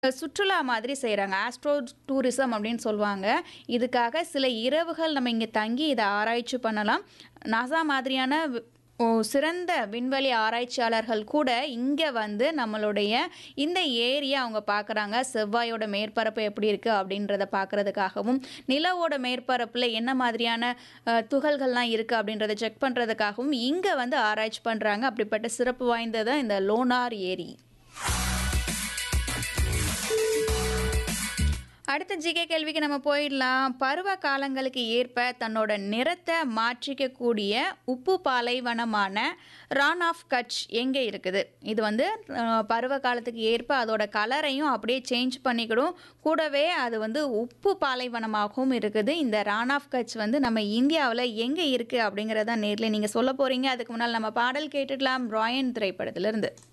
சுற்றுலா மாதிரி செய்றாங்க. ஆஸ்ட்ரோ டூரிசம் அப்படின்னு சொல்லுவாங்க. இதுக்காக சில இரவுகள் நம்ம இங்க தங்கி இத ஆராய்ச்சி பண்ணலாம். நாசா மாதிரியான வி ஓ சிறந்த விண்வெளி ஆராய்ச்சியாளர்கள் கூட இங்க வந்து நம்மளுடைய இந்த ஏரிய அவங்க பார்க்குறாங்க. செவ்வாயோட மேற்பரப்பு எப்படி இருக்கு அப்படின்றத பார்க்கறதுக்காகவும், நிலவோட மேற்பரப்புல என்ன மாதிரியான அ துகள்கள்லாம் இருக்கு அப்படின்றத செக் பண்றதுக்காகவும் இங்க வந்து ஆராய்ச்சி பண்றாங்க. அப்படிப்பட்ட சிறப்பு வாய்ந்தது இந்த லோனார் ஏரி. அடுத்த ஜிகே கேள்விக்கு நம்ம போயிடலாம். பருவ காலங்களுக்கு ஏற்ப தன்னோட நிறத்த மாற்றிக்கக்கூடிய உப்பு பாலைவனமான ரான் ஆஃப் கட்ச் எங்க இருக்குது? இது வந்து அ பருவ காலத்துக்கு ஏற்ப அதோட கலரையும் அப்படியே சேஞ்ச் பண்ணிக்கிடும். கூடவே அது வந்து உப்பு பாலைவனமாகவும் இருக்குது. இந்த ரான் ஆஃப் கட்ச் வந்து நம்ம இந்தியாவுல எங்க இருக்கு அப்படிங்கிறத நேர்ல நீங்க சொல்ல போறீங்க. அதுக்கு முன்னால நம்ம பாடல் கேட்டுடலாம். ராயன் திரைப்படத்திலிருந்து.